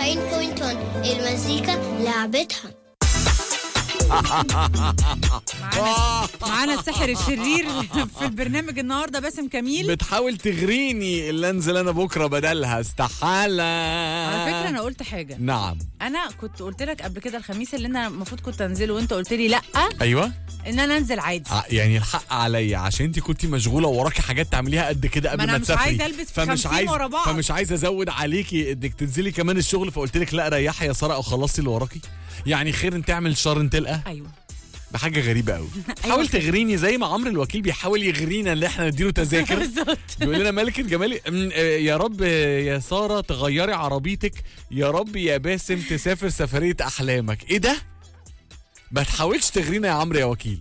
المزيكا لعبتها معانا معانا الساحر الشرير في البرنامج النهارده باسم كميل بتحاول تغريني اللي انزل انا بكره بدلها استحاله على فكره انا قلت حاجه نعم انا كنت قلت لك قبل كده الخميس اللي انا المفروض كنت انزله وانت قلت لي لا ايوه ان انا انزل عادي ع- يعني الحق عليا عشان انت كنتي مشغوله وراكي حاجات تعمليها قد كده قبل ما ما, أنا مش تسافري عايزة ألبس فمش 50 عايز ورا بعض. فمش عايز ازود عليكي انك تنزلي كمان الشغل فقلت لك لا ريحي يا ساره او خلصي اللي وراكي يعني خير ان تعمل شر تلقى ايوه ده حاجه غريبه قوي حاول تغريني زي ما عمرو الوكيل بيحاول يغرينا ان احنا نديله تذاكر بالظبط بيقول لنا ملكة جمالي أم، آه، يا رب آه، يا سارة تغيري عربيتك يا رب يا باسم تسافر سفرية أحلامك إيه ده؟ ما تحاولش تغرينا يا عمرو يا وكيل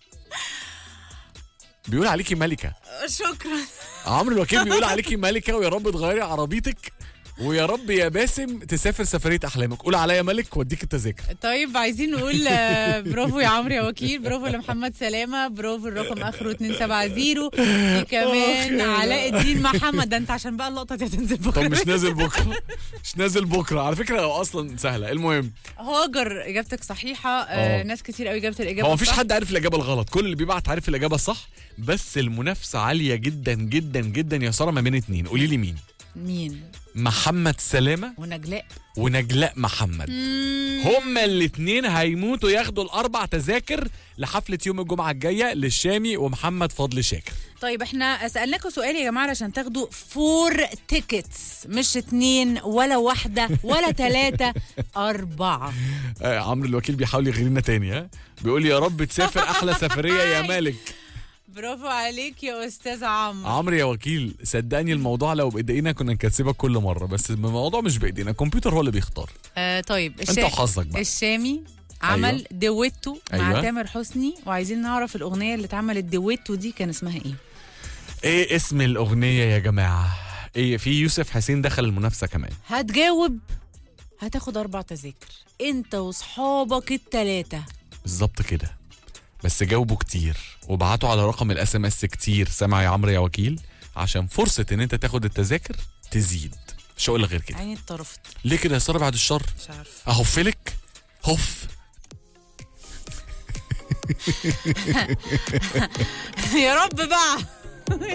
بيقول عليكي ملكة شكرا عمرو الوكيل بيقول عليكي ملكة ويا رب تغيري عربيتك ويا رب يا باسم تسافر سفرية أحلامك قول عليا ملك واديك التذاكر طيب عايزين نقول آه، برافو يا عمرو يا وكيل برافو لمحمد سلامه برافو الرقم اخره 270 في كمان أوكي. علاء الدين محمد ده انت عشان بقى اللقطه دي هتنزل بكره طب مش نازل بكرة مش نازل بكرة على فكرة هو أصلا سهلة المهم هاجر اجابتك صحيحه آه آه. ناس كتير قوي جابت الاجابه هو مفيش الصح. حد عارف الاجابه الغلط كل اللي بيبعت عارف الاجابه الصح بس المنافسه عاليه جدا جدا جدا يا ساره ما بين اتنين قولي لي مين مين محمد سلامه ونجلاء ونجلاء محمد هما الاتنين هيموتوا ياخدوا الاربع تذاكر لحفله يوم الجمعه الجايه للشامي ومحمد فضل شاكر طيب احنا سألناكم سؤال يا جماعة عشان تاخدوا فور تيكتس مش اتنين ولا واحدة ولا تلاتة أربعة آه عمرو الوكيل بيحاول يغرينا تاني ها بيقول يا رب تسافر احلى سفريه يا مالك برافو عليك يا أستاذ عمرو عمرو يا وكيل صدقني الموضوع لو بايدينا كنا نكسبك كل مره بس الموضوع مش بايدينا الكمبيوتر هو اللي بيختار آه طيب انت وحظك بقى الشامي عمل أيوة. دويتو مع أيوة. تامر حسني وعايزين نعرف الأغنية اللي اتعملت دويتو دي كان اسمها ايه ايه اسم الاغنيه يا جماعه ايه في يوسف حسين دخل المنافسه كمان هتجاوب هتاخد أربع تذاكر انت وصحابك التلاتة بالظبط كده بس جاوبوا كتير وبعتوا على رقم الاس ام اس كتير سامع يا عمرو يا وكيل عشان فرصه ان انت تاخد التذاكر تزيد مش هقول لك غير كده عيني اتطرفت ليه كده يا ساره بعد الشر مش عارفة اهفلك هف يا رب بقى